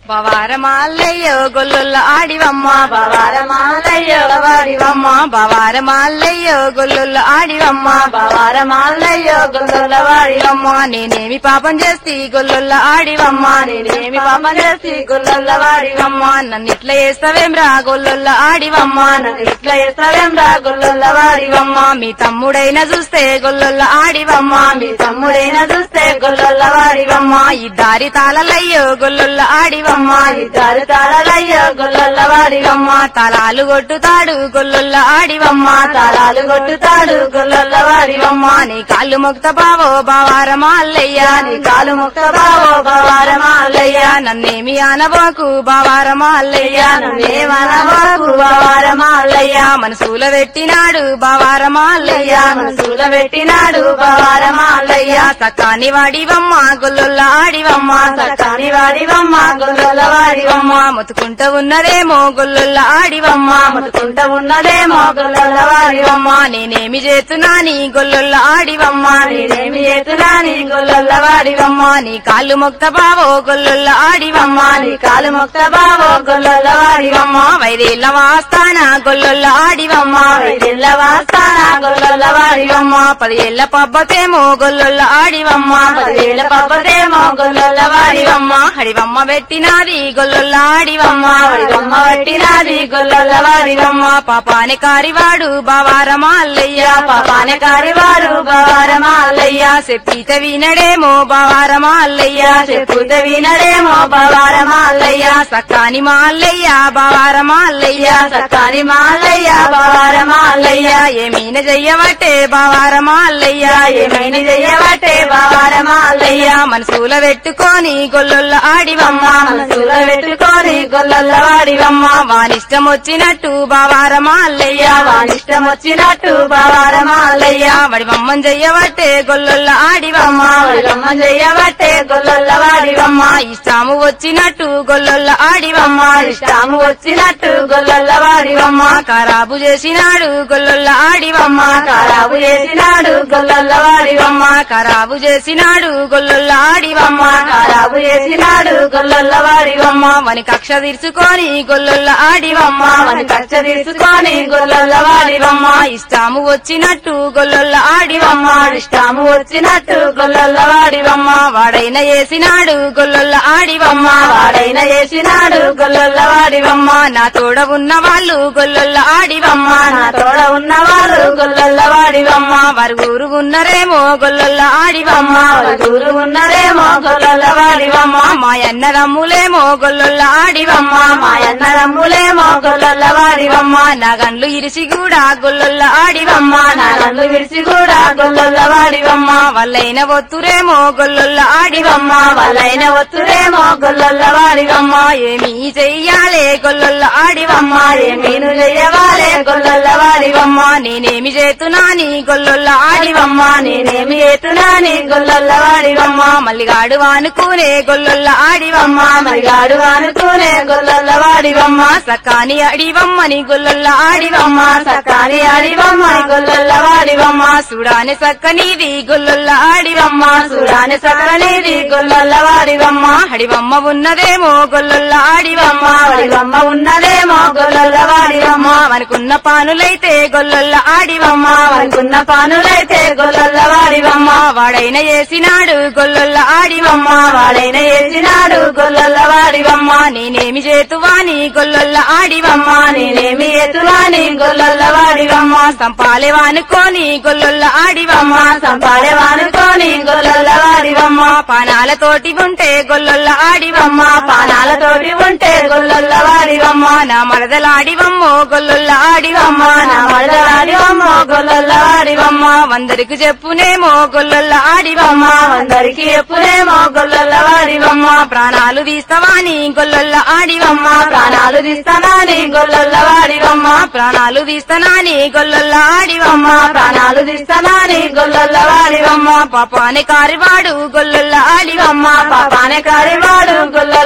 బవారమాల్లయ్యో గొల్లుల్ల ఆడివమ్మ బవారమాలయ్యో వాడివమ్మ బవారమ్మ బవారమాల్లయ్యో గొల్లుల్ల ఆడివమ్మ బవారమాలయ్యో గుండెల వాడివమ్మ అమ్మ నేనేమి పాపం చేస్తే గొల్లుల్ల ఆడివమ్మ నేనేమి పాప చేసి గుల్లల వాడివమ్మ అమ్మ నన్ను ఇట్లా చేస్తావేం రా గొల్లుల్ల ఆడివమ్మ నన్ను ఇట్లా చేస్తావేం రా గుల్లల వాడివమ్మ అమ్మ మీ తమ్ముడైనా చూస్తే గొల్లుల్ల ఆడివమ్మ మీ తమ్ముడైనా చూస్తే గుల్లల వాడివమ్మ అమ్మ ఈ దారి తాళలయ్యో గొల్లుల్ల ఆడివమ్మ ఇద్దరు తాళలయ్యో గుల్లల వాడివమ్మ అమ్మ తలాలు కొట్టుతాడు గొల్లుల్ల ఆడివమ్మ తాళాలు కొట్టుతాడు గుల్లల వాడివమ్మ అమ్మ నీ కాళ్ళు మొక్త బావో బావారమా అల్లయ్యా నీ కాలు ముక్త బావో బవారమాలయ్య అయ్యా నన్నేమి అనబోకు బావారమా అల్లయ్యా నేమనవాకు బవారమాలయ్య అయ్యా మనసుల పెట్టినాడు బావారమా అల్లయ్యా మనసుల పెట్టినాడు బవారమాలయ్య అయ్యా సకాని వాడివమ్మ గొల్లుల్ల ఆడివమ్మ సకాని వాడివమ్మ గుల్లల వాడివమ్మ అమ్మ మొత్తుకుంట ఉన్నదేమో గొల్లుల్ల ఆడివమ్మ ముట్టుకుంట ఉన్నదేమో గుల్లల వాడివమ్మ అమ్మ నేనేమి చేస్తున్నా నీ గొల్లుల్ల ఆడివమ్మ నేనేమి చేతున్నా నీ గుల్లల వాడివమ్మ అమ్మ నీ కాళ్ళు మొక్త బావో గొల్లుల్ల ఆడివమ్మ నీ కాలు ముక్త బావో గుల్లల వాడివమ్మ అమ్మ వైదేళ్ళ వాస్తాన గొల్లుల్ల ఆడివమ్మ వైదిల్ల వాస్తాన గుల్లల వాడివమ్మ అమ్మ పదేళ్ల పబ్బతేమో గొల్లుల్ల ఆడివమ్మ పదేళ్ల పబ్బతేమో గుల్లల వాడివమ్మ అమ్మ హడివమ్మ పెట్టినాది గొల్లుల్ల ఆడివమ్మ వాడివమ్మ పెట్టినాది గుల్లల వాడివమ్మ అమ్మ పాపాని కారివాడు బావారమా అల్లయ్య పాపానే కారివాడు బవారమాలయ్య అయ్యా చెప్పిత వినడేమో బావారమా అల్లయ్య చెప్పుత వినడేమో బవారమాలయ్య అయ్యా సక్కాని మా అల్లయ్య బావారమా అల్లయ్య సకాని మాలయ్య బవారమాలయ్య అయ్యా ఏమీన చెయ్యవట్టే బావారమా అల్లయ్య ఏమైనా చెయ్యబట్టే బవారమాలయ్య అయ్యా మనసుల పెట్టుకొని గొల్లుల్ల ఆడివమ్మ మనసుల పెట్టుకొని గొల్లల వాడివమ్మ అమ్మ వానిష్టం వచ్చినట్టు బావారమా అల్లయ్య వానిష్టం వచ్చినట్టు బవారమాలయ్య అయ్యా వడివమ్మం చెయ్యవట్టే గొల్లుల్ల ఆడివమ్మ వాడివమ్మ చెయ్యబట్టే గొల్లల వాడివమ్మ అమ్మ ఇష్టాము వచ్చినట్టు గొల్లుల్ల ఆడివమ్మ ఇష్టాము వచ్చినట్టు గొల్లల వాడివమ్మ అమ్మ ఖరాబు చేసినాడు గొల్లుల్ల ఆడివమ్మ ఖరాబు చేసినాడు గొల్లల వాడివమ్మ అమ్మ ఖరాబు చేసినాడు గొల్లుల్ల ఆడివమ్మ ఖరాబు చేసినాడు గొల్లల వాడివమ్మ అమ్మ వని కక్ష తీర్చుకొని గొల్లుల్ల ఆడివమ్మ మన కచ్చ తీసుకొని గొల్లల వాడివమ్మ అమ్మ ఇష్టాము వచ్చినట్టు గొల్లుల్ల ఆడివమ్మ ఇష్టాము వచ్చినట్టు గొల్లల వాడివమ్మ అమ్మ వాడైన వేసినాడు గొల్లుల్ల ఆడివమ్మ వాడైన చేసినాడు గొల్లల వాడివమ్మ అమ్మ నా తోడ ఉన్న వాళ్ళు గొల్లుల్ల ఆడివమ్మ నా తోడ ఉన్నవారు గొల్లల వాడివమ్మ అమ్మ వారు ఊరు ఉన్నరేమో గొల్లుల్ల ఆడివమ్మ దూరు ఉన్నరేమో గొల్లల వాడివమ్మ అమ్మ మా అన్న రమ్ములేమో గొల్లుల్ల ఆడివమ్మ మా అన్నదమ్ములేమో గొల్లల వాడివమ్మ అమ్మ నా గండ్లు ఇరిసి కూడా గొల్లుల్ల ఆడివమ్మ నా నన్ను విడిచి కూడా గొల్లల వాడివమ్మ అమ్మ వాళ్ళైన ఒత్తురేమో గొల్లుల్ల ఆడివమ్మ వాళ్ళైన ఒత్తురేమో గొల్లల వాడివమ్మ అమ్మ ఏమీ చెయ్యాలే గొల్లుల్ల ఆడివమ్మ ఏమీను చెయ్యవాలే గొల్లల వాడివమ్మ అమ్మ నేనేమి చేతున్నా నీ గొల్లుల్ల ఆడివమ్మ నేనేమి ఎత్తునాని గొల్లల వాడివమ్మ అమ్మ మల్లిగాడు వానుకునే గొల్లుల్ల ఆడివమ్మ మరిగాడు అనుకునే గొల్లల వాడివమ్మ అమ్మ సకాని అడివమ్మని గొల్లుల్ల ఆడివమ్మ సకాని ఆడివమ్మ గొల్లల వాడివమ్మ అమ్మ సుడాని సక్కనిది గొల్లుల్ల ఆడివమ్మ సురాని సకలనేది గొల్లల వాడివమ్మ అమ్మ హడివమ్మ ఉన్నదేమో గొల్లుల్ల ఆడివమ్మ వాడివమ్మ ఉన్నదేమో గొల్లల వాడివమ్మ అమ్మ మనకున్న పానులైతే గొల్లుల్ల ఆడివమ్మ వాడికున్న పానులైతే గొల్లల వాడివమ్మ అమ్మ వాడైన చేసినాడు గొల్లుల్ల ఆడివమ్మ వాడైన వేసినాడు గొల్లల వాడివమ్మ అమ్మ నేనేమి చేతువాని గొల్లుల్ల ఆడివమ్మ నేనేమి ఎత్తువాని గొల్లల వాడివమ్మ అమ్మ సంపాలే వానుకోని గొల్లుల్ల ఆడివమ్మ సంపాడే వానుకోని గొల్లల వాడివమ్మ అమ్మ పానాలతోటి ఉంటే గొల్లుల్ల ఆడివమ్మ పానాలతోటి ఉంటే గొల్లల వాడివమ్మ అమ్మ నా మరదలాడివమ్మో గొల్లుల్ల ఆడివమ్మ నా మరదలాడివమ్మ గొల్లల వాడివమ్మ అమ్మ వందరికి చెప్పునేమో గొల్లుల్ల ఆడివమ్మ అందరికి ఎప్పుడేమో గొల్లల వాడివమ్మ అమ్మ ప్రాణాలు తీస్తావాని గొల్లుల్ల ఆడివమ్మ ప్రాణాలు తీస్తానని గొల్లల వాడివమ్మ అమ్మ ప్రాణాలు తీస్తానాని గొల్లుల్ల ఆడివమ్మ ప్రాణాలు తీస్తానని గొల్లల వాడివమ్మ అమ్మ పాపాని కారివాడు గొల్లుల్ల ఆడివమ్మ పాపానే కారివాడు గొల్లల వాడివమ్మ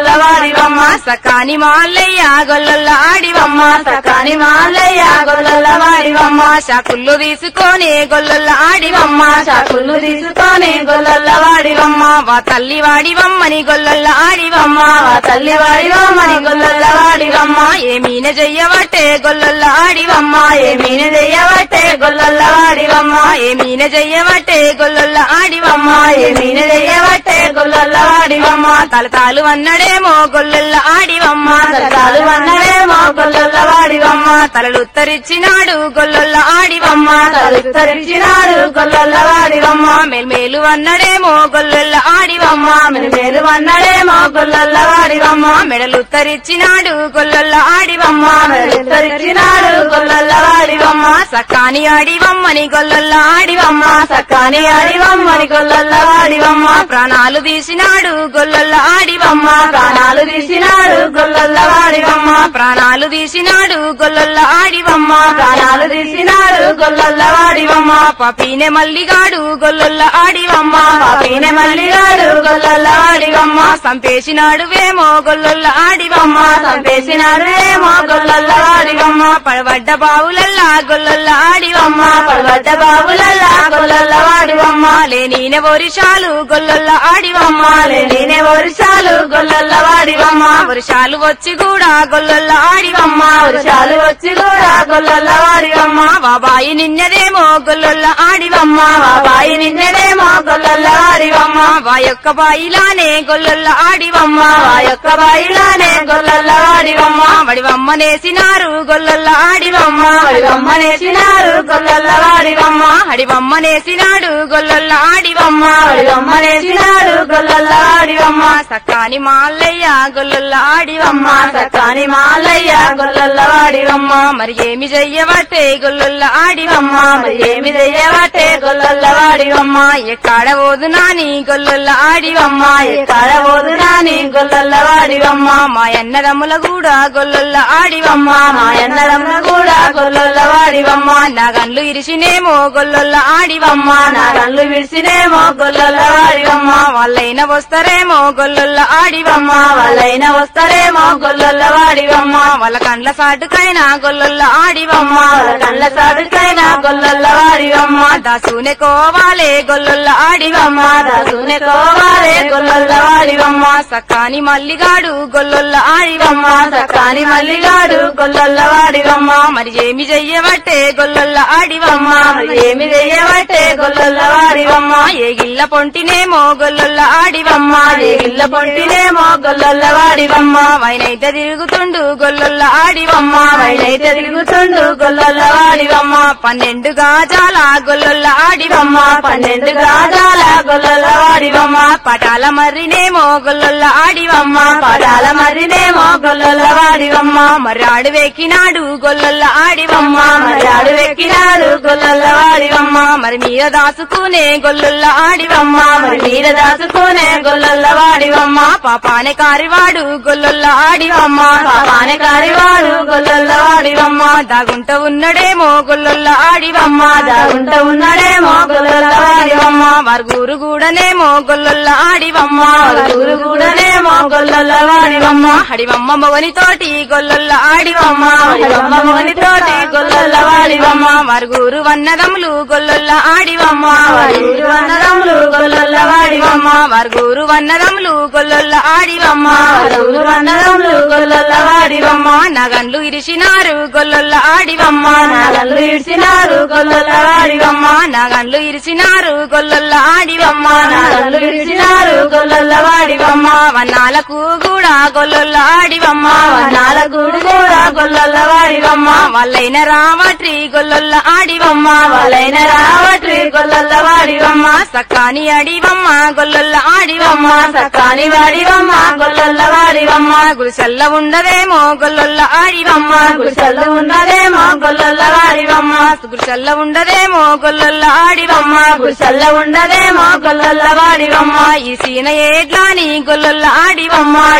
వాడివమ్మ సకాని మాల్లయ్య గొల్లొల్ల ఆడివమ్మ సకాని మాలయ్య గొల్లల వాడివమ్మ షాకుళ్ళు తీసుకొని గొల్లొల్ల ఆడివమ్మ చాకులు తీసుకొని గొల్లల వాడివమ్మ వా తల్లి వాడివమ్మని గొల్లొల్ల ఆడివమ్మ వా తల్లి వాడివమ్మని గొల్లల వాడివమ్మ ఏమీన చెయ్యవట్టే గొల్లొల్ల ఆడివమ్మ ఏమీని చెయ్యబట్టే గొల్లల వాడివమ్మ ఏమీన చెయ్యవట్టే గొల్లొల్ల ఆడివమ్మ ఏమీని చెయ్యబట్టే గొల్లల వాడివమ్మ తలతాలు అన్నడేమో గొల్లొల్ల ఆడివమ్మ సతాలు అన్నవేమో గొల్లల వాడివమ్మ తలలు ఉత్తరిచ్చినాడు గొల్లొల్ల ఆడివమ్మ తరిచినాడు గొల్లల వాడివమ్మ మేల్మేలు అన్నడేమో గొల్లొల్ల ఆడివమ్మ మేలు అన్నడేమో గొల్లల వాడివమ్మ మెడలు ఉత్తరిచ్చినాడు గొల్లొల్ల ఆడివమ్మ తరిచినాడు గొల్లల వాడివమ్మ సకాని ఆడివమ్మని గొల్లొల్ల ఆడివమ్మ సకాని ఆడివమ్మని గొల్లల వాడివమ్మ ప్రాణాలు తీసినాడు గొల్లొల్ల ఆడివమ్మ ప్రాణాలు తీసినాడు గొల్లల వాడివమ్మ ప్రాణాలు తీసినాడు గొల్లొల్ల ఆడివమ్మ ప్రాణాలు తీసినాడు గొల్లల వాడివమ్మ పపీనే మల్లిగాడు గొల్లొల్ల ఆడివమ్మ పాపిన మల్లిగాడు గొల్లల వాడివమ్మ సంపేసినాడు వేమో గొల్లొల్ల ఆడివమ్మ చంపేసినాడు ఏమో గొల్లల వాడివమ్మ పడబడ్డ బావులల్లా గొల్లొల్ల ఆడివమ్మ పడబడ్డ బాబులల్లా గొల్లల వాడివమ్మ లేనీనే వరిషాలు గొల్లొల్ల ఆడివమ్మ నేనే వర్షాలు గొల్లల వాడివమ్మ వరిషాలు వచ్చి కూడా గొల్లొల్ల ఆడివమ్మ వర్షాలు వచ్చి కూడా గొల్లల వాడివమ్మ బాబాయి నిన్నదేమో గొల్లొల్ల ఆడివమ్మ బాబాయి నిన్నదేమో గొల్లల వాడివమ్మ వా యొక్క బాయిలానే గొల్లొల్ల ఆడివమ్మ ఆ యొక్క బాయిలానే గొల్లల వాడివమ్మ వడివమ్మ నేసినారు గొల్లొల్ల ఆడివమ్మ వాడివమ్మ నేసినారు గొల్లల వాడివమ్మ హడివమ్మ నేసినాడు గొల్లొల్ల ఆడివమ్మ వాడివమ్మ నేసినారు గొల్లల వాడివమ్మ సకాని మాల్లయ్య గొల్లొల్ల ఆడివమ్మ సకాని మాలయ్య గొల్లల వాడివమ్మ మరి ఏమి చెయ్యవట్టే గొల్లొల్ల ఆడివమ్మ మరి ఏమి చెయ్యబట్టే గొల్లల వాడివమ్మ ఎక్కడ పోదు నాని గొల్లొల్ల ఆడివమ్మ ఎక్కడ పోదురాని గొల్లల వాడివమ్మ మా అన్నదమ్ముల కూడా గొల్లొల్ల ఆడివమ్మ మా ఎన్నదమ్మ కూడా గొల్లల వాడివమ్మ నా గన్లు ఇరిసినేమో గొల్లొల్ల ఆడివమ్మ నా కళ్ళు విడిసినేమో గొల్లల వాడివమ్మ వాళ్ళైన వస్తారేమో గొల్లొల్ల ఆడివమ్మ వాళ్ళైనా వస్తారేమో గొల్లల వాడివమ్మ వాళ్ళ కండ్ల సాటుకైనా గొల్లొల్ల ఆడివమ్మ వాళ్ళ కళ్ళ సాడుకైనా గొల్లల వాడివమ్మ దాసునే కోవాలే గొల్లొల్ల ఆడివమ్మ దాసునే కోవాలే గొల్లల వాడివమ్మ సకాని మల్లిగాడు గొల్లొల్ల ఆడివమ్మ సకాని మల్లిగాడు గొల్లల వాడివమ్మ మరి ఏమి చెయ్యబట్టే గొల్లొల్ల ఆడివమ్మ మరి ఏమి చెయ్యబట్టే గొల్లల వాడివమ్మ ఏ గిల్ల పొంటినేమో గొల్లొల్ల ఆడివమ్మ ఏ ఇళ్ళ పొంటినేమో గొల్లల వాడివమ్మ వైనైతే తిరుగుతుండు గొల్లొల్ల ఆడివమ్మ వైనైతే తిరుగుతుండు గొల్లల వాడివమ్మ పన్నెండు గాజాల గొల్లొల్ల ఆడివమ్మ పన్నెండు గాజాల గొల్లల వాడివమ్మ పటాల మర్రినేమో గొల్లొల్ల ఆడివమ్మ పదాల మరినేమో గొల్లల వాడివమ్మ మరి ఆడు వెక్కినాడు గొల్లొల్ల ఆడివమ్మ మరి ఆడు వెక్కినాడు గొల్లల వాడివమ్మ మరి మీద దాసుకునే గొల్లొల్ల ఆడివమ్మ మరి మీద దాచుకునే గొల్లల వాడివమ్మ పాపానే కారివాడు గొల్లొల్ల ఆడివమ్మ పాపానే కారివాడు గొల్లల వాడివమ్మ దాగుంట ఉన్నడేమో గొల్లొల్ల ఆడివమ్మ దాగుంట ఉన్నాడేమో గొల్లల వాడివమ్మ వరుగురు కూడానేమో గొల్లొల్ల ఆడివమ్మ ఊరు కూడానేమో గొల్లల వాడివమ్మ హడివమ్మ మొగని తోటి గొల్లొల్ల ఆడివమ్మ వాడివమ్మ మొగనితోటి గొల్లల వాడివమ్మ వరుగురు వన్నదములు గొల్లొల్ల ఆడివమ్మ ఊరు అన్నదమ్ములు గొల్లల వాడివమ్మ వరుగురు వన్నదములు గొల్లొల్ల ఆడివమ్మ ఊరు అన్నదమ్ములు గొల్లల వాడివమ్మ నగన్లు ఇరిసినారు గొల్లొల్ల ఆడివమ్మ నాగళ్ళు ఇడిచినారు గొల్లల వాడివమ్మ నగన్లు ఇరిసినారు గొల్లొల్ల ఆడివమ్మ నాగళ్ళు ఇడిచినారు గొల్లల వాడివమ్మ వన్నాలకు కూడా గొల్లొల్ల ఆడివమ్మ నాలుగుడు కూడా గొల్లల వాడివమ్మ వాళ్ళైన రావట్రి గొల్లొల్ల ఆడివమ్మ వాళ్ళైన రావట్రి గొల్లల వాడివమ్మ సక్కాని అడివమ్మ గొల్లొల్ల ఆడివమ్మ సకాని వాడివమ్మ గొల్లల వాడివమ్మ గుడిసెల్ల ఉండదేమో గొల్లొల్ల ఆడివమ్మ గుడిసెల్లు ఉన్నదేమో గొల్లల వాడివమ్మ గుడిసెల్ల ఉండదేమో గొల్లొల్ల ఆడివమ్మ గుడిసెల్ల ఉండదేమో గొల్లల వాడివమ్మ ఈ సీన ఏడ్లాని గొల్లొల్ల ఆడివమ్మ ఈ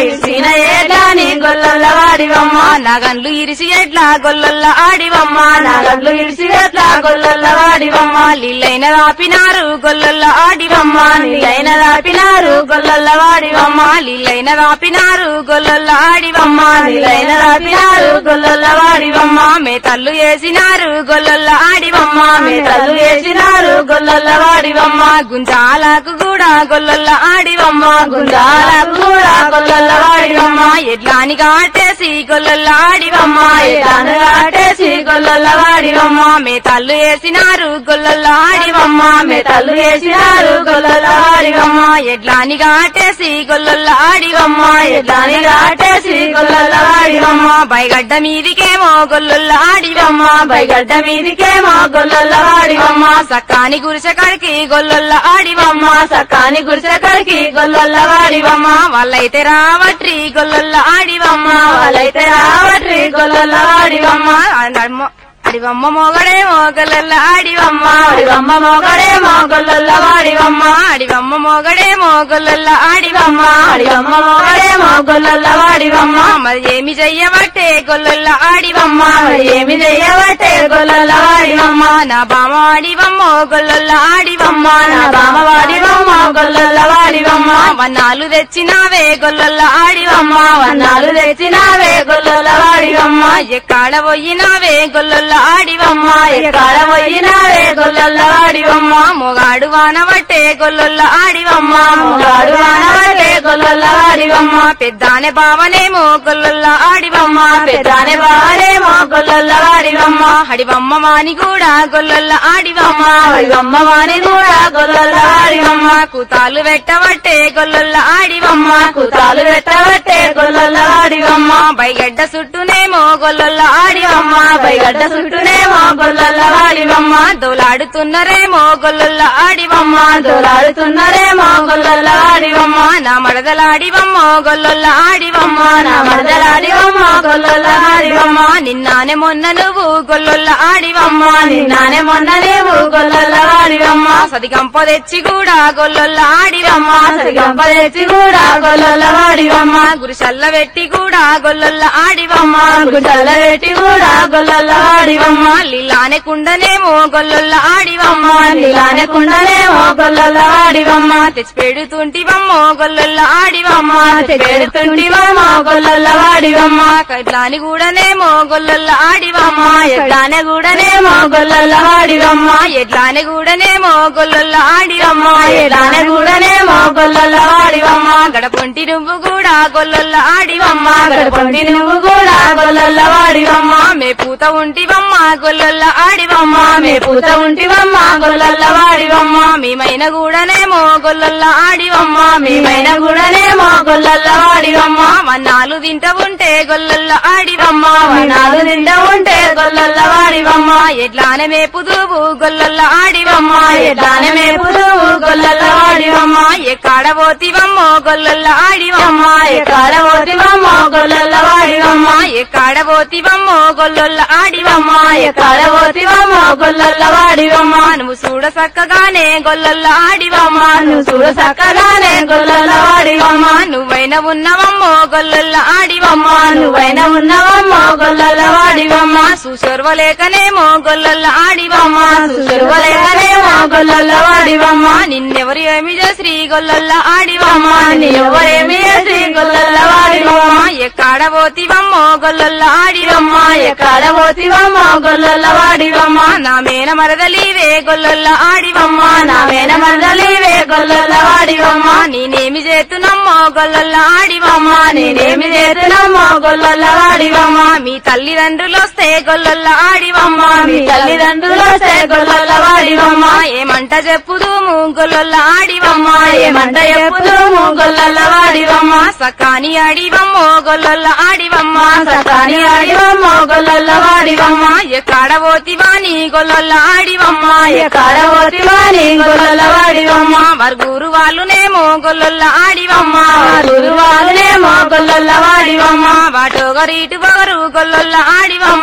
ఇరిసిన ఏడాని గొల్లల వాడివమ్మ నగన్లు ఇరిసి ఎట్లా గొల్లొల్ల ఆడివమ్మ నగడ్లు ఇరిసి ఎట్లా గొల్లల వాడివమ్మ లీలైన రాపినారు గొల్లొల్ల ఆడివమ్మ నీలైన రాపినారు గొల్లల వాడివమ్మ లీలైన రాపినారు గొల్లొల్ల ఆడివమ్మ నీలైన రాపినారు గొల్లల వాడివమ్మ మే తల్లు వేసినారు గొల్లొల్ల ఆడివమ్మ మే తల్లు వేసినారు గొల్లల వాడివమ్మ గుంజాలకు కూడా గొల్లొల్ల ఆడివమ్మ గుంజాలకు కూడా గొల్లల వాడివమ్మ ఎడ్లాని కాటేసి గొల్లొల్ల ఆడివమ్మ ఎడాను కాటేసి గొల్లల వాడివమ్మ మే తల్లు వేసినారు గొల్లొల్ల ఆడివమ్మ మే తల్లు వేసినారు గొల్లల వాడివమ్మ ఎడ్లాని కాటేసి గొల్లొల్ల ఆడివమ్మ ఎడ్లాని కాటేసి గొల్లల వాడివమ్మ బైగడ్డ మీదికేమో గొల్లొల్ల ఆడివమ్మ బైగడ్డ మీదికేమో గొల్లల వాడివమ్మ సక్కాని గురిసెకాడికి గొల్లొల్ల ఆడివమ్మ సకాని గుడిసెక్కడికి గొల్లల వాడివమ్మ వాళ్ళైతే రావట్రి గొల్లొల్ల ఆడివమ్మ వాళ్ళైతే రావట్రి గొల్లల వాడివమ్మ అడమ్మ అడివమ్మ మొగడేమో గొల్లొల్ల ఆడివమ్మ వాడివమ్మ మొగడేమో గొల్లల వాడివమ్మ అడివమ్మ మొగడేమో గొల్లొల్ల ఆడివమ్మ వాడివమ్మ మొగడేమో గొల్లల వాడివమ్మ మరి ఏమి చెయ్యబట్టే గొల్లొల్ల ఆడివమ్మ మరి ఏమి చెయ్యబట్టే గొల్లల వాడివమ్మ నా బామ ఆడివమ్మ గొల్లొల్ల ఆడివమ్మ నా బామ వాడివమ్మ గొల్లల వాడివమ్మ వన్నాలు తెచ్చినావే గొల్లొల్ల ఆడివమ్మ వన్నాలు తెచ్చినావే గొల్లల వాడివమ్మ ఎక్కడ పోయినావే గొల్లొల్ల ఆడివమ్మ ఎక్కడ పోయినావే గొల్లల వాడివమ్మ మొగాడు వానబట్టే గొల్లొల్ల ఆడివమ్మ మొగాడు వానబట్టే గొల్లల వాడివమ్మ పెద్దానే బావనేమో గొల్లొల్ల ఆడివమ్మ పెద్దానే బావనేమో గొల్లల వాడివమ్మ హడివమ్మ వాని కూడా గొల్లొల్ల ఆడివమ్మ వాడివమ్మ వాని కూడా గొల్లల వాడివమ్మ కూతాలు పెట్టబట్టే గొల్లొల్ల ఆడివమ్మ కుతాలు పెట్టబట్టే గొల్లల వాడివమ్మ బైగడ్డ చుట్టూనేమో గొల్లొల్ల ఆడివమ్మ బైగడ్డ చుట్టూనేమో గొల్లల వాడివమ్మ దోలాడుతున్నరేమో గొల్లొల్ల ఆడివమ్మ దోలాడుతున్నారేమో గొల్లల వాడివమ్మ నా మడదలాడివమ్మ గొల్లొల్ల ఆడివమ్మ నా మరదలాడివమ్మ గొల్లల వాడివమ్మ నిన్నానే మొన్న నువ్వు గొల్లొల్ల ఆడివమ్మ నిన్నానే మొన్ననేవు గొల్లల వాడివమ్మ సదిగంప తెచ్చి కూడా గొల్లొల్ల ఆడివమ్మ సరిగంప తెచ్చి కూడా గొల్లల వాడివమ్మ గురిసల్ల పెట్టి కూడా గొల్లొల్ల ఆడివమ్మ గుడ్డల పెట్టి కూడా గొల్లల వాడివమ్మ లీలానే కుండనేమో గొల్లొల్ల ఆడివమ్మ నీలానే కుండనేమో గొల్లల వాడివమ్మ తెచ్చి పెడుతుంటివమ్మ గొల్లొల్ల ఆడివమ్మ పెడుతుంటివమ్మ గొల్లల వాడివమ్మ కట్లాని కూడానేమో గొల్లొల్ల ఆడివమ్మ ఎట్లానే కూడానేమో గొల్లల వాడివమ్మ ఎట్లానే కూడానేమో గొల్లొల్ల ఆడివమ్మ ఎలానే కూడానేమో గొల్లల వాడివమ్మ గడపొంటి నువ్వు కూడా గొల్లొల్ల ఆడివమ్మ గడపండి నువ్వు కూడా గొల్లల వాడివమ్మ మే పూత ఉంటివమ్మ గొల్లొల్ల ఆడివమ్మ మే పూత ఉంటివమ్మ గొల్లల వాడివమ్మ మేమైన కూడానేమో గొల్లొల్ల ఆడివమ్మ మేమైన కూడానేమో గొల్లల వాడివమ్మ వన్నాలు తింట ఉంటే గొల్లొల్ల ఆడివమ్మ వనాలు నిండా ఉంటే గొల్లల వాడివమ్మ ఎట్లానే మేపుదువు గొల్లొల్ల ఆడివమ్మ ఎట్లానే మేపుదు గొల్లల వాడివమ్మ ఎక్కడ పోతివమ్మ గొల్లొల్ల ఆడివమ్మ ఎక్కడ పోతివమ్మ గొల్లల వాడివమ్మ ఎక్కడ పోతివమ్మ గొల్లొల్ల ఆడివమ్మ ఎక్కడ పోతివమ్మ గొల్లల వాడివమ్మ నువ్వు చూడ చక్కగానే గొల్లొల్ల ఆడివమ్మ నువ్వు చూడ చక్కగానే గొల్లల వాడివమ్మ నువ్వైన ఉన్నవమ్మ గొల్లొల్ల ఆడివమ్మ నువ్వైనా ఉన్నవమ్మ గొల్లల వాడివమ్మ సుశర్వలేకనేమో గొల్లొల్ల ఆడివమ్మ సుశర్వలేకనేమో గొల్లల వాడివమ్మ నిన్నెవరు ఏమి చేసి గొల్లొల్ల ఆడివమ్మ నీ ఎవరేమి చేసి గొల్లల వాడివమ్మ ఎక్కడ పోతివమ్మ గొల్లొల్ల ఆడివమ్మ ఎక్కడ పోతివమ్మ గొల్లల వాడివమ్మ నా మేన మరదలీవే గొల్లొల్ల ఆడివమ్మ నా మేన మందలివే గొల్లల వాడివమ్మ నేనేమి చేతునమ్మ గొల్లొల్ల ఆడివమ్మ నేనేమి చేతునమ్మ గొల్లల వాడివమ్మ మీ తల్లిదండ్రులు వస్తే గొల్లొల్ల ఆడివమ్మ మీ తల్లిదండ్రులు వస్తే గొల్లల వాడివమ్మ ఏమంట చెప్పుదుము గొల్లొల్ల ఆడివమ్మ ఏమంట ఎప్పుదుము గొల్లల వాడివమ్మ సకాని ఆడివమ్మ గొల్లొల్ల ఆడివమ్మ సకాని ఆడివమ్మ గొల్లల వాడివమ్మ ఎక్కడ పోతివాని గొల్లొల్ల ఆడివమ్మ ఎక్కడ పోతివాని గొల్లల వాడివమ్మ మరుగురు వాళ్ళునేమో గొల్లొల్ల ఆడివమ్మ గురువాలనేమో గొల్లల వాడివమ్మ వాటోగరీటు పొగరు గొల్లొల్ల ఆడివమ్మ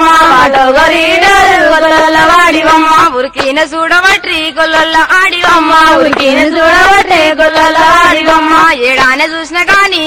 వాటొగరీడరు గొల్లల వాడివమ్మ ఉరికిన చూడవట్రి గొల్లొల్ల ఆడివమ్మ ఉరికిన చూడబట్టే గొల్లల వాడివమ్మ ఏడానే చూసిన గాని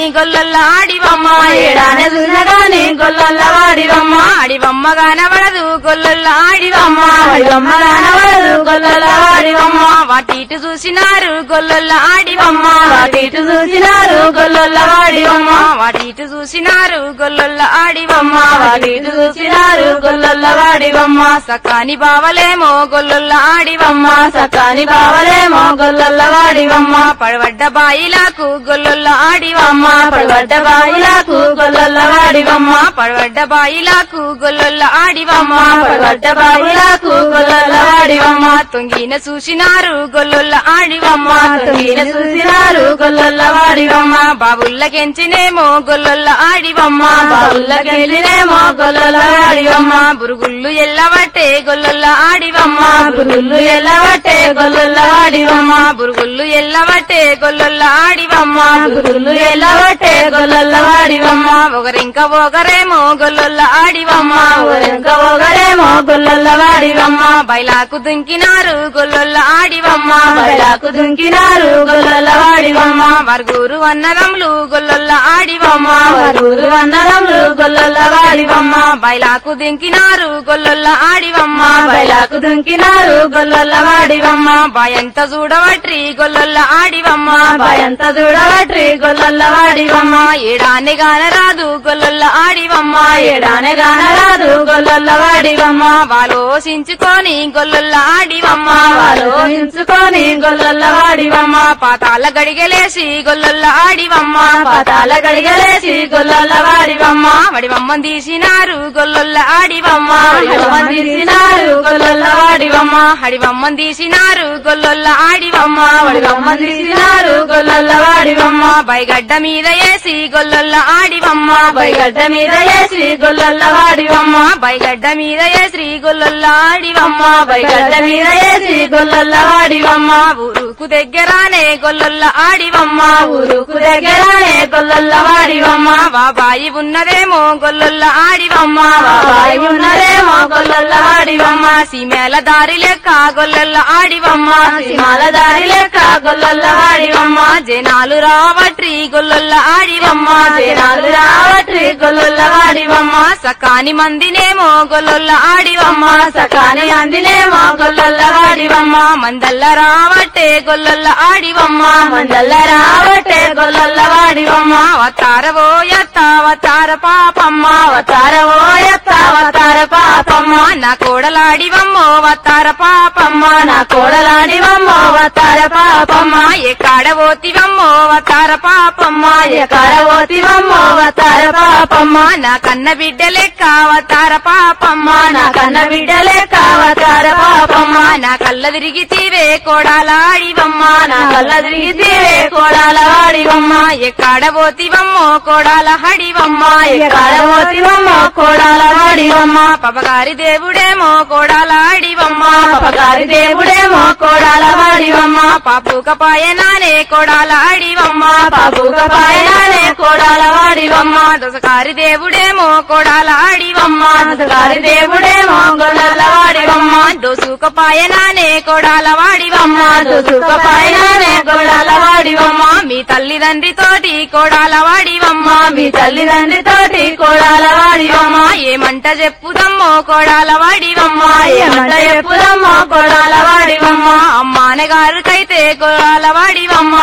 గొల్లొల్ల ఆడివమ్మ ఏడానే చూసినా గాని గొల్లొల్ల వాడివమ్మ ఆడివమ్మ గానబడదు గొల్లొల్ల ఆడివమ్మ వాడివమ్మ రానవడు గొల్లొల్ల వాడివమ్మ వాటి ఇటు చూసినారు గొల్లొల్ల ఆడివమ్మ వాటి ఇటు చూసినారు గొల్లొల్ల వాడివమ్మ వాటి ఇటు చూసినారు గొల్లొల్ల ఆడివమ్మ వాటి ఇటు చూసినారు గొల్లొల్ల వాడివమ్మ సకాని బావలేమో గొల్లొల్ల ఆడివమ్మ సకాని బావలేమో గొల్లొల్ల వాడివమ్మ పడవడ్డ బాయిలకు గొల్లొల్ల ఆడివమ్మ పడబడ్డ బాయిలకు గొల్లొల్ల వాడివమ్మ పడవడ్డ బాయిలకు గొల్లొల్ల ఆడివమ్మ పడబడ్డ బాయిలకు గొల్లొల్ల వాడివమ్మ తొంగిన చూసినారు గొల్లొల్ల ఆడివమ్మ తొంగిన చూసినారు గొల్లొల్ల వాడివమ్మ బాబుల్లకెంచినేమో గొల్లొల్ల ఆడివమ్మ బావుల్లకెళ్ళినేమో గొల్లొల్ల వాడివమ్మ బురుగుళ్ళు ఎల్లబట్టే గొల్లొల్ల ఆడివమ్మ బురుళ్ళు ఎల్లబట్టే గొల్లొల్ల వాడివమ్మ బురుగుళ్ళు ఎల్లబట్టే గొల్లొల్ల ఆడివమ్మ బురుళ్ళు ఎల్లబట్టే గొల్లొల్ల వాడివమ్మ ఒకరింక ఒకరేమో గొల్లొల్ల ఆడివమ్మ ఊరెంక ఒకరేమో గొల్లొల్ల వాడివమ్మ బయలాకు దుంకినారు గొల్లొల్ల ఆడివమ్మ బయలాకు దుంకినారు గొల్లొల్ల వాడివమ్మ వరుగురు అన్నదమ్ములు గొల్లొల్ల ఆడివమ్మ వరూరు అన్నదమ్ములు గొల్లొల్ల వాడివమ్మ బయలాకు దింకినారు గొల్లొల్ల ఆడివమ్మ బయలాకు దుంకినారు గొల్లొల్ల వాడివమ్మ భయంత చూడవట్రి గొల్లొల్ల ఆడివమ్మ భయంత చూడవట్రి గొల్లొల్ల వాడివమ్మ ఏడాన్ని గానరాదు గొల్లొల్ల ఆడివమ్మ ఏడానే గానరాదు గొల్లొల్ల వాడివమ్మ వాలోసించుకొని గొల్లొల్ల ఆడివమ్మ ఆలోచించుకొని గొల్లొల్ల వాడివమ్మ పాతాల గడిగలేసి గొల్లొల్ల ఆడివమ్మ పాతాల గడిగలేసి గొల్లొల్ల వాడివమ్మ వడివమ్మ తీసినారు గొల్లొల్ల ఆడివమ్మ హడివమ్మ తీసినారు గొల్లొల్ల వాడివమ్మ హడివమ్మ తీసినారు గొల్లొల్ల ఆడివమ్మ వడివమ్మ తీసినారు గొల్లొల్ల వాడివమ్మ బైగడ్డ మీద వేసి గొల్లొల్ల ఆడివమ్మ బయగడ్డ మీద వేసి గొల్లొల్ల వాడివమ్మ బైగడ్డ మీద వేసి గొల్లొల్ల ఆడివమ్మ బయగడ్డ మీద వేసి గొల్లొల్ల వాడివమ్మ ఊరుకు దగ్గరానే గొల్లొల్ల ఆడివమ్మ ఊరుకు దగ్గరనే గొల్లొల్ల వాడివమ్మ బాబాయి ఉన్నదేమో గొల్లొల్ల ఆడివమ్మ బాబాయి ఉన్నదేమో గొల్లొల్ల వాడివమ్మ సీమేల దారి లెక్క గొల్లొల్ల ఆడివమ్మ సిమాల దారి లెక్క గొల్లొల్ల వాడివమ్మ జనాలు రావట్రి గొల్లొల్ల ఆడివమ్మ జనాలు రావట్రి గొల్లొల్ల వాడివమ్మ సకాని మందినేమో గొల్లొల్ల ఆడివమ్మ సకాని అందినేమో గొల్లొల్ల వాడివమ్మ మందల్ల రావట్టే గొల్లొల్ల ఆడివమ్మ మందల్ల రావట్టే గొల్లొల్ల వాడివమ్మ అవతారవో ఎత్త అవతార పాపమ్మ అవతార ఓయత్త అవతార పాపమ్మ నా కోడలాడివమ్మో అవతార పాపమ్మ నా కోడలాడివమ్మ అవతార పాపమ్మ ఎక్కడ పోతివమ్మో అవతార పాపమ్మ ఎక్కడ పోతివమ్మ అవతార పాపమ్మ నా కన్న బిడ్డ లెక్క అవతార పాపమ్మ నా కన్న బిడ్డలేక అవతార పాపమ్మ నా కళ్ళ తిరిగితీవే కోడాలాడివమ్మ నా కళ్ళ తిరిగితేవే కోడాల వాడివమ్మ ఎక్కడ పోతివమ్మో కోడాల హడివమ్మ ఎక్కడ పోతివమ్మ కోడాల వాడివమ్మ పపగారి దేవుడేమో కోడాల ఆడివమ్మ పగారి దేవుడేమో కోడాల వాడివమ్మ పాపుక పాయనానే కోడాల ఆడివమ్మ పాపుక పాయనానే కోడాల వాడివమ్మ దశకారి దేవుడేమో కోడాల ఆడివమ్మ గారి దేవుడేమో గొల్లల వాడివమ్మ దోసుక పాయనానే కోడాల వాడివమ్మ దుసుక పాయనానే గొడాల వాడివమ్మ మీ తల్లిదండ్రితోటి కోడాల వాడివమ్మ మీ తల్లిదండ్రితోటి కోడాల వాడివమ్మ ఏమంట చెప్పుదమ్మో కోడాల వాడివమ్మ ఏమంట ఎప్పుడమ్మో కోడాల వాడివమ్మ అమ్మానగారికైతే కోడాల వాడివమ్మ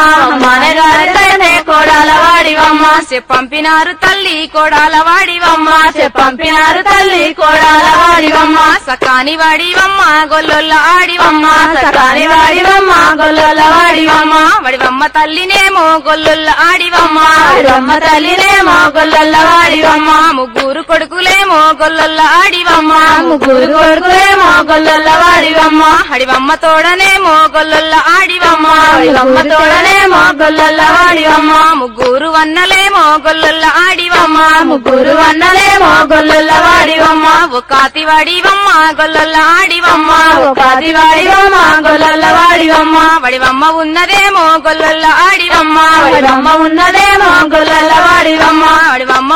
మనగారితోనే కోడాల వాడివమ్మ చెప్పంపినారు తల్లి కోడాల వాడివమ్మ పంపినారు తల్లి కోడాల వాడివమ్మ సకాని వాడివమ్మ గొల్లొల్ల ఆడివమ్మ సకాని వాడివమ్మ గొల్లల వాడివమ్మ వడివమ్మ తల్లినేమో గొల్లొల్ల ఆడివమ్మ వాడివమ్మ తల్లినేమో గొల్లల వాడివమ్మ ముగ్గురు కొడుకులేమో గొల్లొల్ల ఆడివమ్మ ముగ్గురు కొడుకులేమో గొల్లల వాడివమ్మ హడివమ్మ తోడనేమో గొల్లొల్ల ఆడివమ్మ వాడివమ్మ తోడనేమో గొల్లల వాడివమ్మ ముగ్గురు వన్నలేమో గొల్లొల్ల ఆడివమ్మ ముగ్గురు అన్నలేమో గొల్లల వాడివమ్మ ఒకాతి వాడివమ్మ గొల్లొల్ల ఆడివమ్మ పాతి వాడివమ్మ గొల్లల వాడివమ్మ వడివమ్మ ఉన్నదేమో గొల్లొల్ల ఆడివమ్మ వాడివమ్మ ఉన్నదేమో గొల్లల వాడివమ్మ వడివమ్మ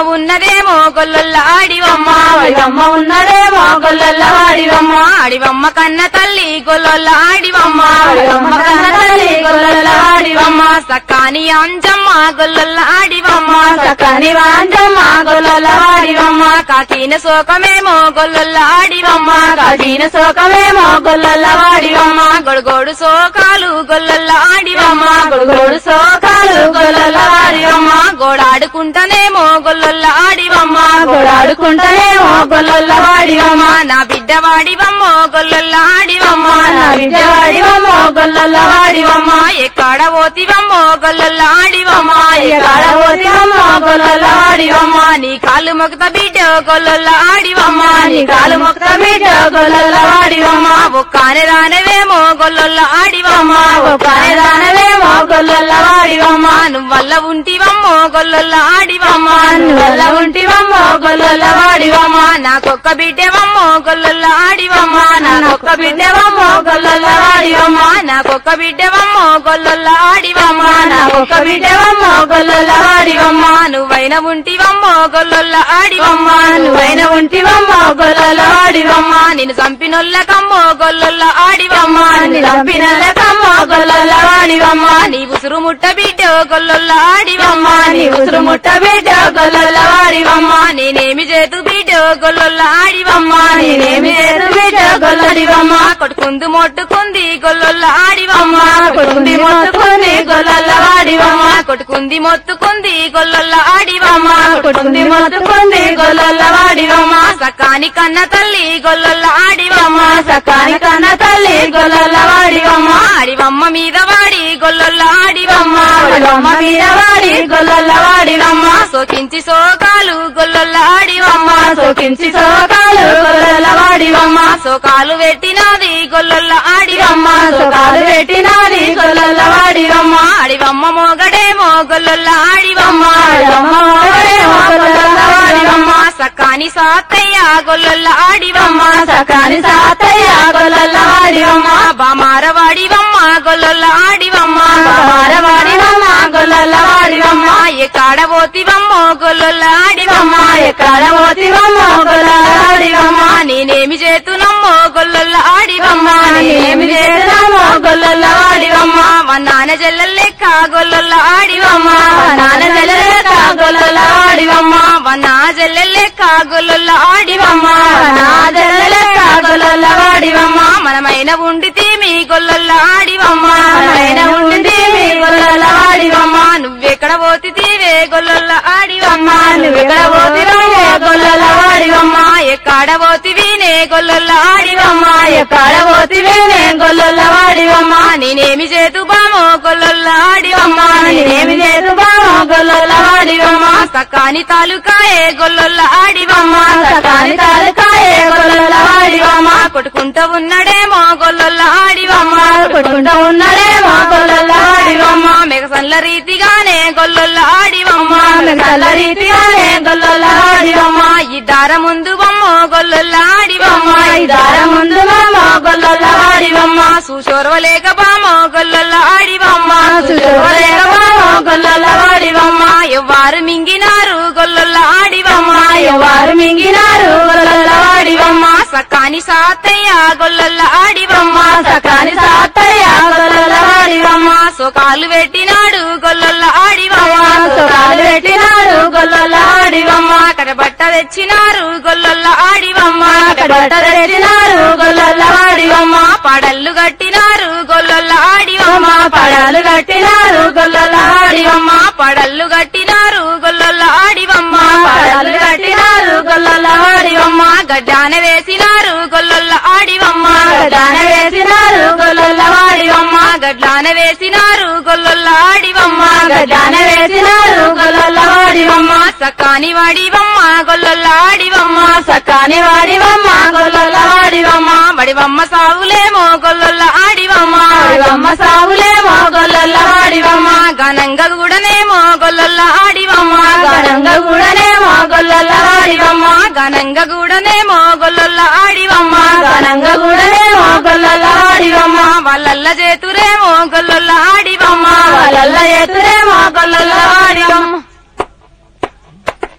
ఉన్నదేమో గొల్లొల్ల ఆడివమ్మ వడివమ్మ ఉన్నదేమో గొల్లొల్ల వాడివమ్మ ఆడివమ్మ కన్న తల్లి గొల్లొల్ల ఆడివమ్మ వడివమ్మ కన్న తల్లి గొల్లొల్ల వాడివమ్మ సకాని అంజమ్మ గొల్లొల్ల ఆడివమ్మ సకని వాంజమ్మ గొల్లొల్ల వాడివమ్మ కాకిన శోకమేమో గొల్లొల్ల ఆడివమ్మ కాజీన శోకమేమో గొల్లొల్ల వాడివమ్మ గొడుగోడు శోకాలు గొల్లొల్ల ఆడివమ్మ గొడుగోడు శోకాలు గొల్లొల్ల వాడివమ్మ గోడాడుకుంటానేమో గొల్లొల్ల ఆడివమ్మ గొడాడుకుంటేమో గొల్లొల్ల వాడివమ్మ నా బిడ్డ వాడివమ్మో గొల్లొల్ల ఆడివమ్మ నా బిడ్డ వాడివమ్మ గొల్లొల్ల వాడివమ్మ ఎక్కడ పోతివమ్మో గొల్లొల్ల ఆడివమ్మ ఎక్కడ పోతివమ్మ గొల్లొల్ల వాడివమ్మ నీ కాళ్ళు మొగత బిడ్డ గొల్లొల్ల ఆడివమ్మ నీ కాలు మొక్క బిడ్డ గొల్లొల్ల వాడివమ్మ ఒక్కానే రానవేమో గొల్లొల్ల ఆడివమ్మ ఒక్కనే దానవేమో గొల్లొల్ల వాడివమ్మ నువ్వల్ల ఉంటివమ్మో గొల్లొల్ల ఆడివమ్మ వల్ల ఉంటివమ్మ గొల్లొల్ల వాడివమ్మ నాకొక్క బిడ్డవమ్మో గొల్లొల్ల ఆడివమ్మ నాకొక్క బిడ్డవమ్మ గొల్లొల్ల వాడివమ్మ నాకొక్క బిడ్డవమ్మో గొల్లొల్ల ఆడివమ్మ నాకొక్క బిడ్డవమ్మ గొల్లొల్ల వాడివమ్మ నువ్వైన ఉంటివమ్మో గొల్లొల్ల ఆడివమ్మ నువ్వైన ఉంటివమ్మ గొల్లొల్ల వాడివమ్మ నిన్ను చంపినొల్లకమ్మో గొల్లొల్ల ఆడివమ్మ నిలపినలకమ్మ గొల్లొల్ల వాడివమ్మ నీ ఉసురు ముట్ట బిడ్డ గొల్లొల్ల ఆడివమ్మ నీ ఉసురు ముట్ట బిడ్డ గొల్లొల్ల వాడివమ్మ నేనేమి చేతు బిడ్డ గొల్లొల్ల ఆడివమ్మ నేనేమి లేదు బిడ్డ గొల్లడివమ్మ కొడుకుందు మొట్టుకుంది గొల్లొల్ల ఆడివమ్మ కొడుకుంది మొత్తుకుంది గొల్లొల్ల వాడివమ్మ కొట్టుకుంది మొత్తుకుంది గొల్లొల్ల ఆడివమ్మ కొడుకుంది మొత్తుకుంది గొల్లొల్ల వాడివమ్మ సకాని కన్న తల్లి గొల్లొల్ల ఆడివమ్మ సకాని కన్న తల్లి గొల్లొల్ల వాడివమ్మ ఆడివమ్మ మీద వాడి గొల్లొల్ల ఆడివమ్మ వాడివమ్మ మీద వాడి గొల్లొల్ల వాడివమ్మ సోకించి సోకాలు గొల్లొల్ల ఆడివమ్మ సోకించి సోకాలు గొల్లొల్ల వాడివమ్మ సోకాలు పెట్టినది గొల్లొల్ల ఆడివమ్మ సోకాలు పెట్టినాది గొల్లొల్ల వాడివమ్మ ఆడివమ్మ మోగడేమో గొల్లొల్ల ఆడివమ్మ వాడివమ్మ వాడేమో గొల్లొల్ల వాడివమ్మ సకాని సాతయ్య గొల్లొల్ల ఆడివమ్మ సకాని సాతయ్య గొల్లొల్ల వాడివమ్మ బామార వాడివమ్మ గొల్లొల్ల ఆడివమ్మ బామార వాడివమ్మ గొల్లొల్ల వాడివమ్మ ఎక్కడ పోతివమ్మో గొల్లొల్ల ఆడివమ్మ ఎక్కడ పోతివమ్మ గొల్లొల్ల వాడివమ్మ నేనేమి చేతునమ్మో గొల్లొల్ల ఆడివమ్మ నేనేమి చేసినామో గొల్లొల్ల వాడివమ్మ మా నాన్న చెల్లెల్ లెక్క గొల్లొల్ల ఆడివమ్మ నాన్న చెల్లెలక గొల్లొల్ల వాడివమ్మ మా నా చెల్లెల్ లెక్క గొల్లొల్ల ఆడివమ్మ నా చెల్లెలక గొల్లొల్ల వాడివమ్మ మనమైన ఉండితే మీ గొల్లొల్ల ఆడివమ్మ మనమైన ఉండింది మీ గొల్లొల్ల వాడివమ్మ నువ్వెక్కడ పోతివే గొల్లొల్ల ఆడివమ్మ నువ్వెక్కడ పోతివమ్మ గొల్లొల్ల వాడివమ్మ ఎక్కడ పోతివినే గొల్లొల్ల ఆడివమ్మ ఎక్కడ పోతివేనే గొల్లొల్ల వాడివమ్మ నేనేమి చేతు బామో గొల్లొల్ల ఆడివమ్మ నేనేమి చేసు బామ గొల్లొల్ల వాడివమ్మ సకాని తాలూకాయే గొల్లొల్ల ఆడివమ్మ సకాని తాలకాయే గొల్లొల్ల వాడివమ్మ కొట్టుకుంటూ ఉన్నాడేమో గొల్లొల్ల ఆడివమ్మ కొట్టుకుంటూ ఉన్నాడేమో గొల్లొల్ల వాడివమ్మ మెగసన్ల రీతిగానే గొల్లొల్ల ఆడివమ్మ మెగల రీతిగానే గొల్లొల్ల వాడివమ్మ ఈ దార ముందు బొమ్మ గొల్లొల్ల ఆడివమ్మ ఈ దారం ముందు మామ గొల్లొల్ల వాడివమ్మ సుశోర్వలేక బామో గొల్లొల్ల ఆడివమ్మ సుశోభలేక మామ గొల్లొల్ల వాడివమ్మ ఎవ్వారు మింగినారు గొల్లొల్ల ఆడివమ్మ ఎవరు మింగినారు గొల్లొల్ల వాడివమ్మ సకాని సాతయ్య గొల్లొల్ల ఆడివమ్మ సకాని సాతయ్య గొల్లొల్ల వాడివమ్మ సోకాలు పెట్టినాడు గొల్లొల్ల ఆడివమ్మ సుఖాలు పెట్టినారు గొల్లొల్ల వాడివమ్మ కడబట్ట తెచ్చినారు గొల్లొల్ల ఆడివమ్మ బట్ట పెట్టినారు గొల్లొల్ల వాడివమ్మ పడల్లు కట్టినారు గొల్లొల్ల ఆడివమ్మ పడాలు కట్టినారు గొల్లొల్ల వాడివమ్మ పడల్లు కట్టినారు గొల్లొల్ల ఆడివమ్మ పడాలు కట్టినారు గొల్లొల్ల వాడివమ్మ గడ్డాన వేసినారు గొల్లొల్ల ఆడివమ్మ దాన వేసినారు గొల్లొల్ల వాడివమ్మ గడ్లాన వేసినారు గొల్లొల్ల ఆడివమ్మ దాన వేసినారు గొల్లొల్ల వాడివమ్మ సకాని వాడివమ్మ గొల్లొల్ల ఆడివమ్మ సకాని వాడివమ్మ గొల్లొల్ల వాడివమ్మ బడివమ్మ సాగులేమో గొల్లొల్ల ఆడివమ్మ వాడివమ్మ సాగులేమో గొల్లొల్ల వాడివమ్మ ఘనంగా కూడానేమో గొల్లొల్ల ఆడివమ్మ ఘనంగా కూడానేమో గొల్లొల్ల వాడివమ్మ ఘనంగా కూడానేమో గొల్లొల్ల ఆడివమ్మ ఘనంగా కూడానేమో గొల్లొల్ల వాడివమ్మ వాళ్ళల్ల చేతురేమో గొల్లొల్ల ఆడివమ్మ వాళ్ళల్ల ఎత్తురేమో గొల్లొల్ల వాడివమ్మ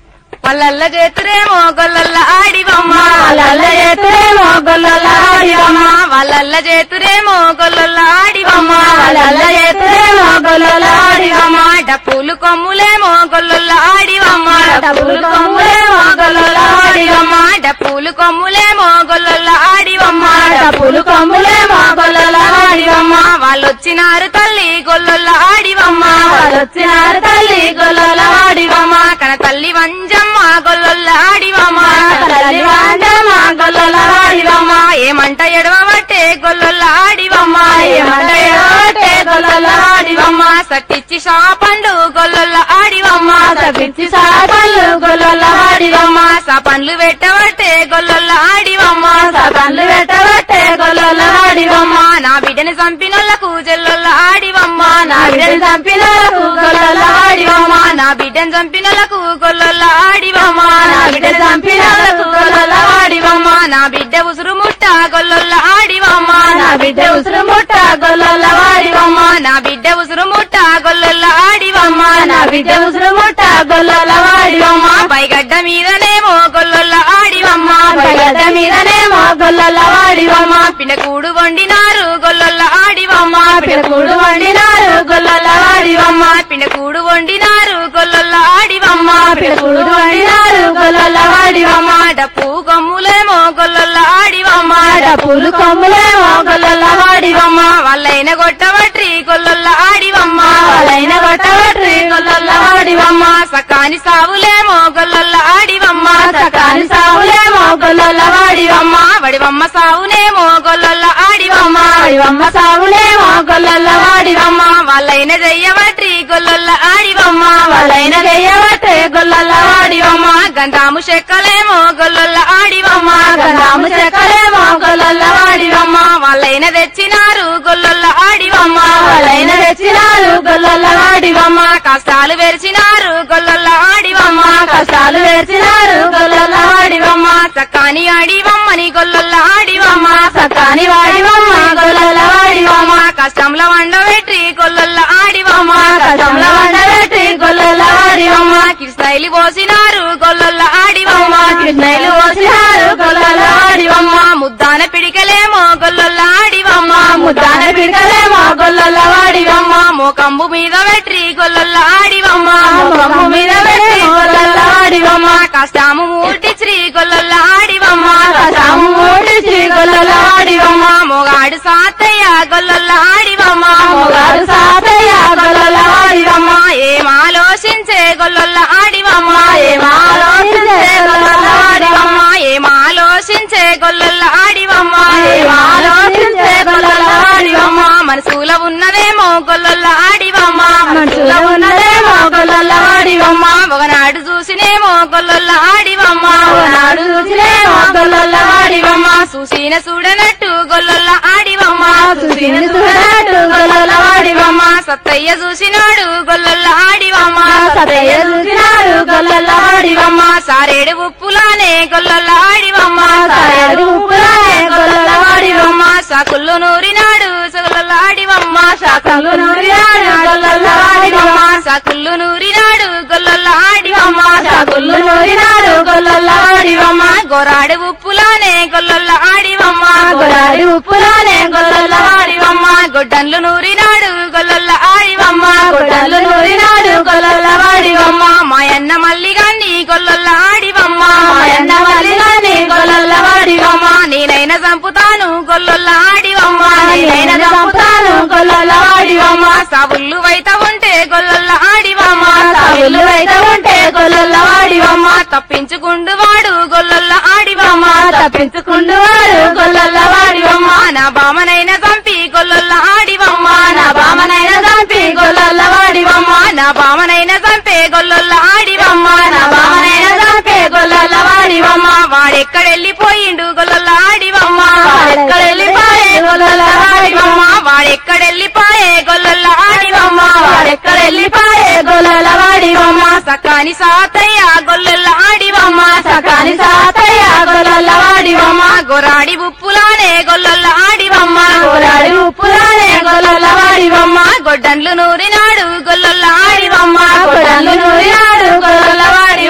వాళ్ళల్ల చేతురేమో గొల్లల్ల ఆడివమ్మ వాళ్ళల్ల చేతురేమో గొల్లల ఆడివమ్మ వాళ్ళల్ల చేతురేమో గొల్లల్ల ఆడివమ్మ వాళ్ళల్ల చేతురేమో గొల్లల ఆడివమ్మ డప్పులు కొమ్ములేమో గొల్లల్ల ఆడివమ్మ డబ్బులు కొమ్ములేమో గొల్లల ఆడివమ్మ డప్పులు కొమ్ములేమో గొల్లల్ల ఆడివమ్మ డబ్బులు కొమ్ములేమో గొల్లల ఆడివమ్మ వాళ్ళొచ్చినారు తల్లి గొల్లల్ల ఆడివమ్మ వాళ్ళొచ్చినారు తల్లి గొల్లల ఆడివమ్మ కన తల్లి వంజమ్మ గొల్లల్ల ఆడివమ్మ తల్లి వాంజమ్మ గొల్లల ఆడివమ్మ ఏమంట ఎడవబట్టే గొల్లల్ల ఆడివమ్మ ఏమంట ఎడవబట్టే గొల్లల ఆడివమ్మ. సట్టిచ్చి సాపండు గొల్లల్ల ఆడివమ్మ తప్పించి సాపళ్ళు గొల్లల ఆడివమ్మ సపండ్లు పెట్టబట్టే గొల్లల్ల ఆడివమ్మ సపన్లు పెట్టబట్టే గొల్లల ఆడివమ్మ నా బిడ్డని చంపినోళ్లకు జల్లొల్ల ఆడివమ్మ నా బిడ్డని చంపినోళ్లకు గొల్లల ఆడివమ్మ నా బిడ్డని చంపినోళ్లకు గొల్లొల్ల ఆడివమ్మ నా బిడ్డని చంపినోళ్లకు గొల్లల ఆడివమ్మ నా బిడ్డ ఉసురు ముట్ట గొల్లొల్ల ఆడివమ్మ నా బిడ్డ ఉసురు ముట్ట గొల్లల ఆడివమ్మ నా బిడ్డ ఉసురు ముట్ట గొల్లొల్ల ఆడివమ్మ నా బిడ్డ ఉసురు ముట్ట గొల్లల ఆడివమ్మ పైగడ్డ మీదనేమో గొల్లొల్ల ఆడివమ్మ గడ్డ మీదనేమో గొల్లల ఆడివమ్మ పిండకూడు వండినారు గొల్లొల్ల ఆడివమ్మ పిడకూడు వండినారు గొల్లల ఆడివమ్మ పిండకూడు వండినారు గొల్లొల్ల ఆడివమ్మ పిడకూడు వండినారు గొల్లల ఆడివమ్మ డప్పు గమ్ములేమో గొల్లొల్ల ఆడివమ్మ డప్పులు కొమ్ములేమో గొల్లల ఆడివమ్మ వాళ్ళైన గొట్టబట్రి గొల్లొల్ల ఆడివమ్మ వాళ్ళైన కొట్టబట్టి గొల్లల ఆడివమ్మ సకాని సావులేమో గొల్లొల్ల ఆడివమ్మ సకాని సావులేమో గొల్లల ఆడివమ్మ వడివమ్మ సావునేమో గొల్లొల్ల ఆడివమ్మ ఆడివమ్మ సావులేమో గొల్లల ఆడివమ్మ వాళ్ళైన చెయ్యబట్రి గొల్లొల్ల ఆడివమ్మ వాళ్ళైన చెయ్యబట్టే గొల్లల ఆడివమ్మ గంధాము చెక్కలేమో గొల్లొల్ల ఆడివమ్మ గంధాము చెక్కలేమో గొల్లల ఆడివమ్మ వాళ్ళైన తెచ్చినారు గొల్లొల్ల ఆడివమ్మ వాళ్ళైన తెచ్చినారు గొల్లల ఆడివమ్మ కష్టాలు వెరిచినారు గొల్లొల్ల ఆడివమ్మ కష్టాలు వేసినారు గొల్లల ఆడివమ్మ చక్కని ఆడివమ్మని గొల్లొల్ల ఆడివమ్మ సకాని వాడివమ్మ గొల్లల ఆడివమ్మ కష్టంలో వండబెట్టి గొల్లొల్ల ఆడివమ్మ కష్టంలో వండబెట్టి గొల్లల ఆడివమ్మ కిరిస్తైలి పోసినారు గొల్లొల్ల ఆడివమ్మ కృష్ణయ్యలు పోసినారు గొల్లల ఆడివమ్మ ముద్దాన పిడికలేమో గొల్లొల్ల ఆడివమ్మ ముద్దాన పిడకలేమో గొల్లల ఆడివమ్మ మోకంబు మీద పెట్టి గొల్లొల్ల ఆడివమ్మ ముఖము మీద పెట్టి గొల్లల ఆడివమ్మ కష్టాము మూటి శ్రీ గొల్లొల్ల ఆడివమ్మ కసాము మూడిచి గొల్లల ఆడివమ్మ మొగాడు సాతయ్య గొల్లొల్ల ఆడివమ్మ మొగాడు సాతయ్య గొల్లల ఆడివమ్మ ఏం ఆలోచించే గొల్లొల్ల ఆడివమ్మ ఏం ఆలోచించే గొల్లల ఆడివమ్మ ఏం ఆలోచించే గొల్లొల్ల ఆడివమ్మ ఏం ఆలోచించే గొల్లల ఆడివమ్మ మనసులో ఉన్నదేమో గొల్లొల్ల ఆడివమ్మ మనసులో ఉన్నదేమో గొల్లల ఆడివమ్మ ఒకనాడు చూసినేమో గొల్లొల్ల ఆడివమ్మ ఒకనాడు చూసినేమో గొల్లల ఆడివమ్మ చూసిన చూడనట్టు గొల్లొల్ల ఆడివమ్మ చూసిన చూడనట్టు గొల్లల ఆడివమ్మ సత్తయ్య చూసినాడు గొల్లొల్ల ఆడివమ్మ సతయ్య చూసినారు గొల్లల ఆడివమ్మ సారేడు ఉప్పులానే గొల్లొల్ల ఆడివమ్మ సారేడు ఉప్పులానే గొల్లల ఆడివమ్మ సాకుల్లో నూరినాడు సగలొల్ల ఆడివమ్మ శాఖలు నూరినాడు గొల్లల ఆడివమ్మ సాకుల్లో నూరినాడు గొల్లొల్ల ఆడివమ్మ శాఖలు నూరినాడు గొల్లల ఆడివమ్మ గొరాడు ఉప్పులానే గొల్లొల్ల ఆడివమ్మ గొల్లాడి ఉప్పులానే గొల్లల ఆడివమ్మ గొడ్డన్లు నూరినాడు గొల్లొల్ల ఆడివమ్మ గొడ్డలు నూరినాడు గొల్లల ఆడివమ్మ మాయన్న మల్లిగాన్ని గొల్లొల్ల ఆడివమ్మ మాయన్న మల్లిగాన్ని గొల్లల ఆడివమ్మ నేనైనా చంపుతాను గొల్లొల్ల ఆడివమ్మ నేనైనా చంపుతాను గొల్లల ఆడివమ్మ సాబుల్లు వైత ఉంటే గొల్లొల్ల ఆడివమ్మ సాగులు అయితే ఉంటే గొల్లల ఆడివమ్మ తప్పించుకుండు వాడు గొల్లొల్ల ఆడివమ్మ తప్పించుకుండు వాడు గొల్లల ఆడివమ్మ నా బామనైనా చంపి గొల్లొల్ల ఆడివమ్మ నా బామనైనా చంపి గొల్లల ఆడివమ్మ నా బామనైనా చంపే గొల్లొల్ల ఆడివమ్మ నా బామనైనా చంపే గొల్లల ఆడివమ్మ వాడెక్కడెళ్ళిపోయిండు గొల్లొల్ల ఆడివమ్మ వాడెక్కడెళ్ళిపోయే గొల్లల ఆడివమ్మ వాడెక్కడెళ్ళిపోయే గొల్లొల్ల ఆడివమ్మ వాడెక్కడెళ్ళిపోయే గొల్లల ఆడివమ్మ సకాని సాతయ్య గొల్లొల్ల ఆడివమ్మ సకాని సాతయ్య గొల్లల ఆడివమ్మ గొరాడి ఉప్పులానే గొల్లొల్ల ఆడివమ్మ గోరాడి ఉప్పులానే గొల్లల ఆడివమ్మ గొడ్డన్లు నూరినాడు గొల్లొల్ల ఆడివమ్మ గొడలు నూరినాడు గొల్లల ఆడివమ్మ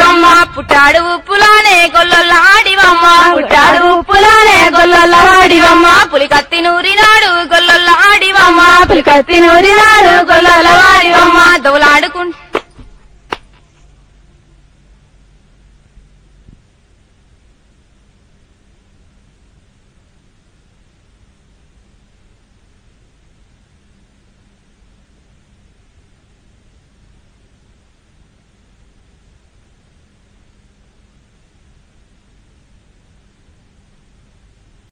పుట్టాడు ఉప్పులానే గొల్లొల్ల ఆడివమ్మ పుట్టాడు ఉప్పులానే గొల్లల వాడివమ్మ పులి కత్తి నూరినాడు గొల్లొల్ల ఆడివమ్మ పులికత్తి నూరినాడు గొల్లల వాడివమ్మ దౌలాడుకుంటూ